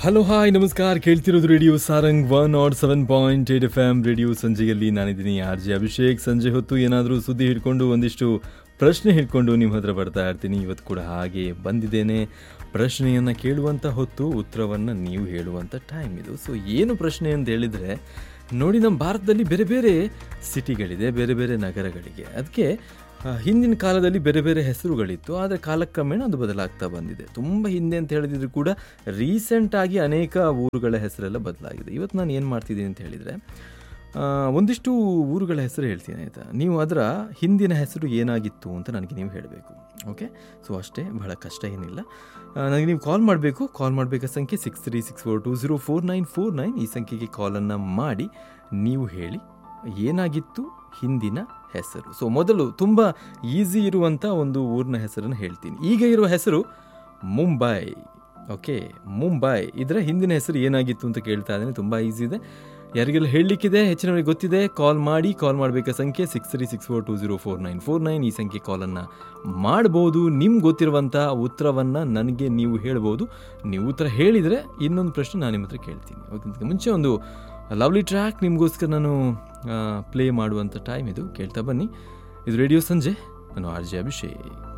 hello hi ನಮಸ್ಕಾರ ಕೇಳ್ತಿರೋದು radio Sarang one not seven point eight F M radio ಸಂಜೆಯಲ್ಲಿ ನಾನಿದ್ದೀನಿ ಆರ್ ಜೆ ಅಭಿಷೇಕ್ ಸಂಜೆ ಹೊತ್ತು ಏನಾದರೂ ಸುದ್ದಿ ಹಿಡ್ಕೊಂಡು ಒಂದಿಷ್ಟು ಪ್ರಶ್ನೆ ಹಿಡ್ಕೊಂಡು ನಿಮ್ಮ ಹತ್ರ ಬರ್ತಾ ಇರ್ತೀನಿ ಇವತ್ತು ಕೂಡ ಹಾಗೆ ಬಂದಿದ್ದೇನೆ ಪ್ರಶ್ನೆಯನ್ನು ಕೇಳುವಂಥ ಹೊತ್ತು ಉತ್ತರವನ್ನು ನೀವು ಹೇಳುವಂಥ ಟೈಮ್ ಇದು ಸೊ ಏನು ಪ್ರಶ್ನೆ ಅಂತ ಹೇಳಿದರೆ ನೋಡಿ ನಮ್ಮ ಭಾರತದಲ್ಲಿ ಬೇರೆ ಬೇರೆ ಸಿಟಿಗಳಿದೆ ಬೇರೆ ಬೇರೆ ನಗರಗಳಿಗೆ ಅದಕ್ಕೆ ಆ, ಹಿಂದಿನ ಕಾಲದಲ್ಲಿ ಬೇರೆ ಬೇರೆ ಹೆಸರುಗಳಿತ್ತು ಆದರೆ ಕಾಲಕ್ರಮೇಣ ಅದು ಬದಲಾಗ್ತಾ ಬಂದಿದೆ ತುಂಬ ಹಿಂದೆ ಅಂತ ಹೇಳಿದ್ರು ಕೂಡ ರೀಸೆಂಟಾಗಿ ಅನೇಕ ಊರುಗಳ ಹೆಸರೆಲ್ಲ ಬದಲಾಗಿದೆ ಇವತ್ತು ನಾನು ಏನು ಮಾಡ್ತಿದ್ದೀನಿ ಅಂತ ಹೇಳಿದರೆ ಆ, ಒಂದಿಷ್ಟು ಊರುಗಳ ಹೆಸರು ಹೇಳ್ತೀನಿ ಆಯಿತಾ ನೀವು ಅದರ ಹಿಂದಿನ ಹೆಸರು ಏನಾಗಿತ್ತು ಅಂತ ನನಗೆ ನೀವು ಹೇಳಬೇಕು ಓಕೆ ಸೊ ಅಷ್ಟೇ ಬಹಳ ಕಷ್ಟ ಏನಿಲ್ಲ ಆ, ನನಗೆ ನೀವು ಕಾಲ್ ಮಾಡಬೇಕು ಕಾಲ್ ಮಾಡಬೇಕಾದ ಸಂಖ್ಯೆ six three six four two zero four nine four nine ಈ ಸಂಖ್ಯೆಗೆ ಕಾಲನ್ನು ಮಾಡಿ ನೀವು ಹೇಳಿ ಏನಾಗಿತ್ತು ಹಿಂದಿನ ಹೆಸರು ಸೊ ಮೊದಲು ತುಂಬ ಈಸಿ ಇರುವಂಥ ಒಂದು ಊರಿನ ಹೆಸರನ್ನು ಹೇಳ್ತೀನಿ ಈಗ ಇರುವ ಹೆಸರು ಮುಂಬೈ ಓಕೆ ಮುಂಬೈ ಇದರ ಹಿಂದಿನ ಹೆಸರು ಏನಾಗಿತ್ತು ಅಂತ ಕೇಳ್ತಾ ಇದ್ದೇನೆ ತುಂಬ ಈಸಿ ಇದೆ ಯಾರಿಗೆಲ್ಲ ಹೇಳಲಿಕ್ಕಿದೆ ಹೆಚ್ಚಿನವರಿಗೆ ಗೊತ್ತಿದೆ ಕಾಲ್ ಮಾಡಿ ಕಾಲ್ ಮಾಡಬೇಕಾದ ಸಂಖ್ಯೆ six three six four two zero four nine four nine ಈ ಸಂಖ್ಯೆ ಕಾಲನ್ನು ಮಾಡ್ಬೋದು ನಿಮ್ಗೆ ಗೊತ್ತಿರುವಂಥ ಉತ್ತರವನ್ನು ನನಗೆ ನೀವು ಹೇಳ್ಬೋದು ನೀವು ಉತ್ತರ ಹೇಳಿದರೆ ಇನ್ನೊಂದು ಪ್ರಶ್ನೆ ನಾನು ನಿಮ್ಮ ಹತ್ರ ಕೇಳ್ತೀನಿ ಅದಕ್ಕಿಂತ ಮುಂಚೆ ಒಂದು ಲವ್ಲಿ ಟ್ರ್ಯಾಕ್ ನಿಮಗೋಸ್ಕರ ನಾನು ಪ್ಲೇ ಮಾಡುವಂಥ ಟೈಮ್ ಇದು ಕೇಳ್ತಾ ಬನ್ನಿ ಇದು ರೇಡಿಯೋ ಸಂಜೆ ನಾನು ಆರ್ ಜೆ ಅಭಿಷೇಕ್